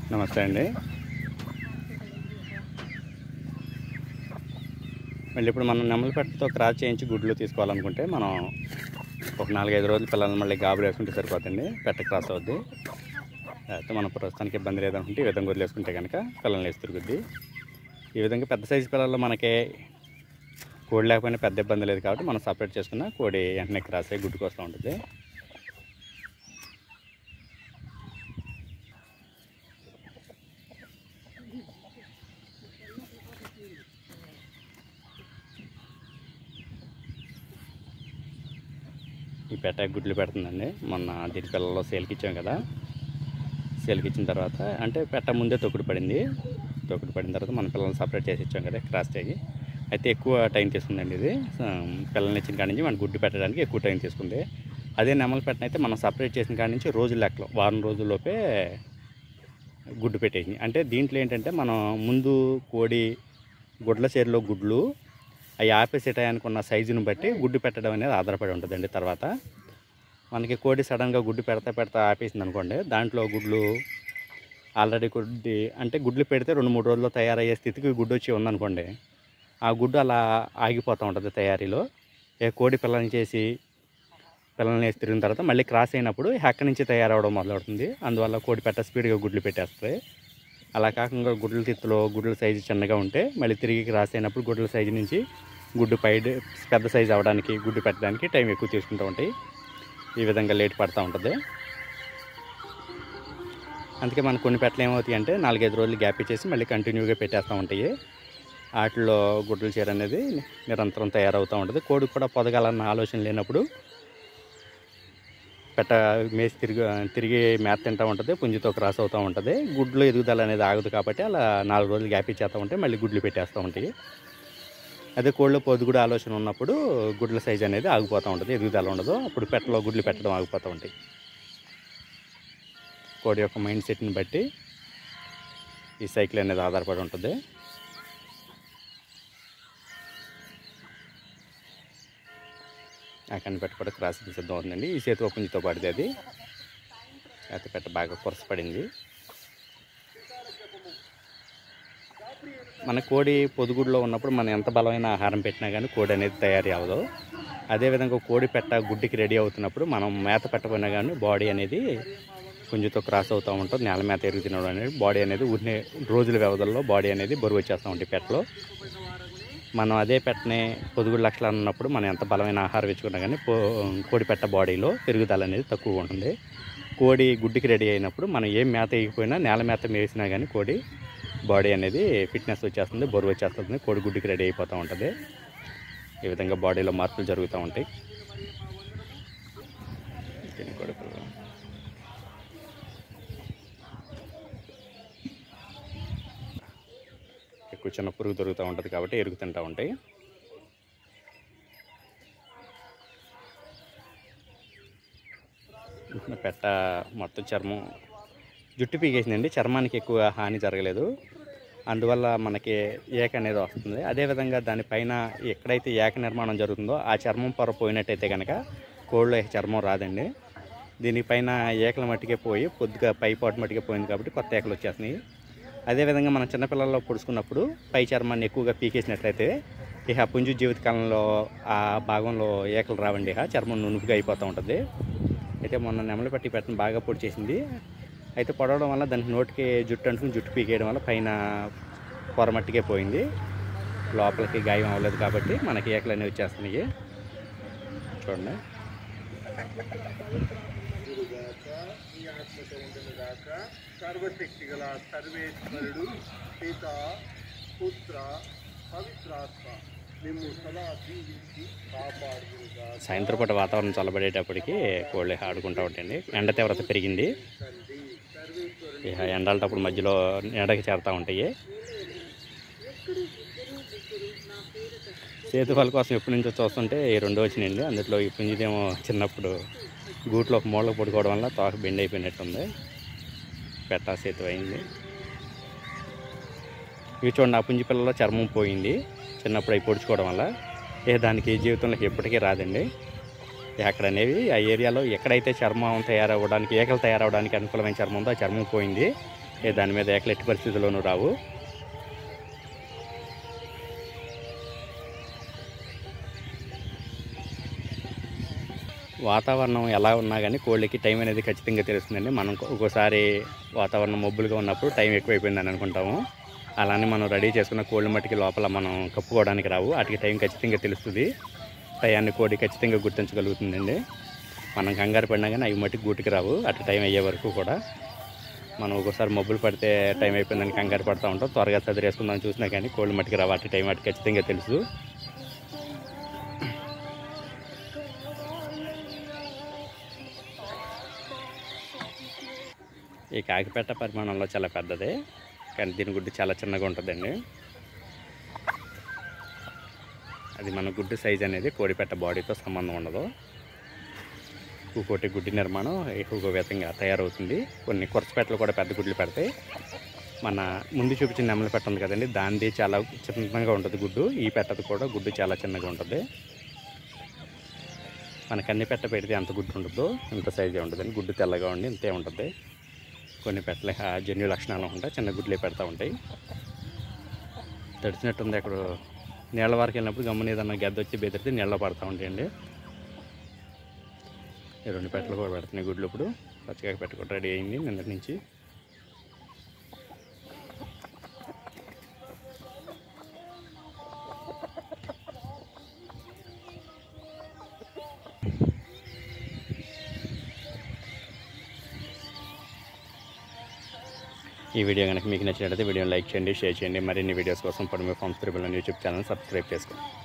నమస్తే అండి మళ్ళీ ఇప్పుడు మనం నెమలి పెట్టతో క్రాస్ చేయించి గుడ్లు తీసుకోవాలనుకుంటే మనం ఒక నాలుగైదు రోజులు పిల్లల్ని మళ్ళీ గాబులు వేసుకుంటే సరిపోతుంది పెట్ట క్రాస్ అవుద్ది అయితే మనం ప్రస్తుతానికి ఇబ్బంది లేదనుకుంటే ఈ విధంగా వదిలేసుకుంటే కనుక పిల్లల్ని వేసి తిరుగుద్ది ఈ విధంగా పెద్ద సైజు పిల్లల్లో మనకి కోడి లేకపోయినా పెద్ద ఇబ్బంది లేదు కాబట్టి మనం సపరేట్ చేసుకున్న కోడి వెంటనే క్రాస్ అయ్యి గుడ్డుకు వస్తూ ఉంటుంది ఈ పెట్ట గుడ్లు పెడుతుందండి మొన్న దీని పిల్లల్లో సేల్కి ఇచ్చాం కదా సేల్కి ఇచ్చిన తర్వాత అంటే పెట్ట ముందే తొక్కుడు పడింది తొక్కుడు పడిన తర్వాత మన పిల్లల్ని సపరేట్ చేసి ఇచ్చాం కదా క్రాస్ చేయి అయితే ఎక్కువ టైం తీసుకుందండి ఇది సో, పిల్లల్ని ఇచ్చిన కాడి నుంచి మన గుడ్డు పెట్టడానికి ఎక్కువ టైం తీసుకుంది అదే నెమలి పెట్టనైతే అయితే మనం సపరేట్ చేసిన కాడి నుంచి రోజుల లెక్కలో వారం రోజుల్లోపే గుడ్డు పెట్టేసింది అంటే దీంట్లో ఏంటంటే మనం ముందు కోడి గుడ్ల చీరలో గుడ్లు అవి ఆపేసే టయానికి ఉన్న సైజుని బట్టి గుడ్డు పెట్టడం అనేది ఆధారపడి ఉంటుందండి తర్వాత మనకి కోడి సడన్గా గుడ్డు పెడతా పెడతా ఆపేసింది అనుకోండి దాంట్లో గుడ్లు ఆల్రెడీ గుడ్డి అంటే గుడ్లు పెడితే రెండు మూడు రోజుల్లో తయారయ్యే స్థితికి గుడ్డు వచ్చి ఉందనుకోండి ఆ గుడ్డు అలా ఆగిపోతూ ఉంటుంది తయారీలో ఏ కోడి పిల్లల్ని చేసి పిల్లల్ని వేసి తిరిగిన తర్వాత మళ్ళీ క్రాస్ అయినప్పుడు అక్కడి నుంచి తయారవడం మొదలవుతుంది అందువల్ల కోడి పెట్ట స్పీడ్గా గుడ్లు పెట్టేస్తుంది అలా కాకుండా గుడ్ల తిత్తులో గుడ్ల సైజు చిన్నగా ఉంటే మళ్ళీ తిరిగి క్రాస్ అయినప్పుడు గుడ్ల సైజు నుంచి గుడ్డు పై పెద్ద సైజు అవడానికి గుడ్డు పెట్టడానికి టైం ఎక్కువ తీసుకుంటూ ఉంటాయి ఈ విధంగా లేట్ పడుతూ ఉంటుంది అందుకే మనకు కొన్ని పెట్టలు ఏమవుతాయి అంటే నాలుగైదు రోజులు గ్యాప్ ఇచ్చేసి మళ్ళీ కంటిన్యూగా పెట్టేస్తూ ఉంటాయి వాటిలో గుడ్ల చీర అనేది నిరంతరం తయారవుతూ ఉంటుంది కోడి కూడా పొదగాలన్న ఆలోచన లేనప్పుడు పెట్ట మేసి తిరిగి తిరిగి మేత తింటూ ఉంటుంది పుంజుతో క్రాస్ అవుతూ ఉంటుంది గుడ్లు ఎదుగుదల అనేది ఆగదు కాబట్టి అలా నాలుగు రోజులు గ్యాప్ ఇచ్చేస్తూ ఉంటాయి మళ్ళీ గుడ్లు పెట్టేస్తూ ఉంటాయి అదే కోళ్ళ పొద్దుగుడు ఆలోచన ఉన్నప్పుడు గుడ్ల సైజ్ అనేది ఆగిపోతూ ఉంటుంది ఎదుగుదల ఉండదు అప్పుడు పెట్టలో గుడ్లు పెట్టడం ఆగిపోతూ ఉంటాయి కోడి యొక్క మైండ్ సెట్ని బట్టి ఈ సైకిల్ అనేది ఆధారపడి ఉంటుంది ఆ కనిపెట్ట కూడా క్రాసింగ్ సిద్ధం అవుతుందండి ఈ చేతిలో పుంజుతో పడితే అది అయితే పెట్ట బాగా కొరసపడింది మన కోడి పొదుగుడులో ఉన్నప్పుడు మనం ఎంత బలమైన ఆహారం పెట్టినా కానీ కోడి అనేది తయారీ అవ్వదు అదేవిధంగా కోడి పెట్ట గుడ్డికి రెడీ అవుతున్నప్పుడు మనం మేత పెట్టకపోయినా కానీ బాడీ అనేది పుంజుతో క్రాస్ అవుతూ ఉంటుంది నేల మేత ఎరుగు తినడం అనేది బాడీ అనేది ఊరినే రోజుల వ్యవధుల్లో బాడీ అనేది బరువు వచ్చేస్తూ ఉంటుంది పెట్టలో మనం అదే పెట్టనే పొదుగుడు లక్షలు అన్నప్పుడు మనం ఎంత బలమైన ఆహారం ఇచ్చుకున్నా కానీ పో కోడి పెట్ట బాడీలో పెరుగుదల అనేది తక్కువ ఉంటుంది కోడి గుడ్డికి రెడీ అయినప్పుడు మనం ఏం మేత వేయకపోయినా నేల మేత వేసినా కానీ కోడి బాడీ అనేది ఫిట్నెస్ వచ్చేస్తుంది బరువు వచ్చేస్తుంది కోడి గుడ్డికి రెడీ అయిపోతూ ఉంటుంది ఈ విధంగా బాడీలో మార్పులు జరుగుతూ ఉంటాయి దీని కోడి పిల్ల. ఎక్కువ చిన్న పురుగు దొరుకుతూ ఉంటుంది కాబట్టి ఎరుగు తింటూ ఉంటాయి పెట్ట మొత్తం చర్మం జుట్టు పీకేసిందండి చర్మానికి ఎక్కువ హాని జరగలేదు అందువల్ల మనకి ఏక అనేది వస్తుంది అదేవిధంగా దానిపైన ఎక్కడైతే ఏక నిర్మాణం జరుగుతుందో ఆ చర్మం పొర పోయినట్టయితే కనుక కోళ్ళ చర్మం రాదండి దీనిపైన ఏకల మట్టికే పోయి కొద్దిగా పై పాటు మట్టికే పోయింది కాబట్టి కొత్త ఏకలు వచ్చేస్తున్నాయి అదేవిధంగా మనం చిన్నపిల్లల్లో పొడుచుకున్నప్పుడు పై చర్మాన్ని ఎక్కువగా పీకేసినట్లయితే ఇక పుంజు జీవితకాలంలో ఆ భాగంలో ఏకలు రావండి ఇక చర్మం నునుపుగా అయిపోతూ ఉంటుంది అయితే మొన్న నెమలి పట్టి పెట్టడం బాగా పొడి చేసింది అయితే పొడవడం వల్ల దానికి నోటికి జుట్టు అంటుకుని జుట్టు పీకేయడం వల్ల పైన పొర మట్టికే పోయింది లోపలికి గాయం అవ్వలేదు కాబట్టి మనకి ఏకలు అనేవి వచ్చేస్తున్నాయి చూడండి సర్వశక్తి గల సర్వేశ్వరుడు పిత పుత్ర పవిత్రాత్మ నిమ్ము సదా దీవించి కాపాడుగా సాయంత్రం పూట వాతావరణం చల్లబడేటప్పటికి కోళ్ళు ఆడుకుంటూ ఉంటాయండి ఎండ తీవ్రత పెరిగింది తండ్రి సర్వేశ్వరుడు ఇక ఎండాలటప్పుడు మధ్యలో ఎండకి చేరుతూ ఉంటాయి సేతుఫల కోసం ఎప్పటి నుంచో చూస్తుంటే ఈ రెండు వచ్చినాయండి అందులో ఈ పుంజిదేమో చిన్నప్పుడు గూట్లో ఒక మూలకు పడుకోవడం వల్ల తోక బెండ్ అయిపోయినట్టుంది పెట్ట సేతు అయింది ఇవి చూడండి ఆ పుంజి పిల్లలో చర్మం పోయింది చిన్నప్పుడు అవి పొడుచుకోవడం వల్ల ఏ దానికి జీవితంలో ఎప్పటికీ రాదండి అక్కడ అనేవి ఆ ఏరియాలో ఎక్కడైతే చర్మం తయారవ్వడానికి ఏకలు తయారవడానికి అనుకూలమైన చర్మం ఉందో ఆ చర్మం పోయింది ఏ దాని మీద ఏకలు ఎట్టి పరిస్థితుల్లోనూ రావు వాతావరణం ఎలా ఉన్నా కానీ కోళ్ళకి టైం అనేది ఖచ్చితంగా తెలుస్తుందండి మనం ఒక్కోసారి వాతావరణం మబ్బులుగా ఉన్నప్పుడు టైం ఎక్కువైపోయిందని అనుకుంటాము అలానే మనం రెడీ చేసుకున్న కోళ్ళ మట్టికి లోపల మనం కప్పుకోవడానికి రావు వాటికి టైం ఖచ్చితంగా తెలుస్తుంది టయాన్ని కోడి ఖచ్చితంగా గుర్తించగలుగుతుందండి మనం కంగారు పడినా కానీ అవి మట్టికి గూటికి రావు అటు టైం అయ్యే వరకు కూడా మనం ఒక్కోసారి మబ్బులు పడితే టైం అయిపోయిందని కంగారు పడుతూ ఉంటాం త్వరగా చదివేసుకుందాం చూసినా కానీ కోళ్ళు మట్టికి రావు అటు టైం వాటికి ఖచ్చితంగా తెలుసు ఈ కాకిపెట్ట పరిమాణంలో చాలా పెద్దది కానీ దీని గుడ్డు చాలా చిన్నగా ఉంటుందండి అది మన గుడ్డు సైజ్ అనేది కోడిపెట్ట బాడీతో సంబంధం ఉండదు ఇంకోటి గుడ్డి నిర్మాణం ఎక్కువ విధంగా తయారవుతుంది కొన్ని కొరసపెట్టలు కూడా పెద్ద గుడ్లు పెడతాయి మన ముందు చూపించిన నెమల పెట్ట ఉంది కదండి దానిది చాలా చిన్నగా ఉంటుంది గుడ్డు ఈ పెట్టది కూడా గుడ్డు చాలా చిన్నగా ఉంటుంది మనకు అన్ని పెట్ట పెడితే అంత గుడ్డు ఉండదు ఇంత సైజే ఉంటుందండి గుడ్డు తెల్లగా ఉండి ఇంతే ఉంటుంది కొన్ని పెట్టలే ఆ జన్యు లక్షణాలు ఉంటాయి చిన్న గుడ్లే పెడతా ఉంటాయి తడిచినట్టుంది అక్కడ నీళ్ళ వరకు వెళ్ళినప్పుడు గమ్మున ఏదన్నా గద్ద వచ్చి బెదిరితే నీళ్ళ పడతా ఉంటాయండి ఈ రెండు పెట్టలు కూడా పెడుతున్నాయి గుడ్లు ఇప్పుడు పచ్చికాయ పెట్ట కూడా రెడీ అయింది నిన్నటి నుంచి ఈ వీడియో కనుక మీకు నచ్చినట్లయితే వీడియోని లైక్ చేయండి షేర్ చేయండి మరిన్ని వీడియోస్ కోసం Podime farms triple YouTube channel subscribe చేసుకోండి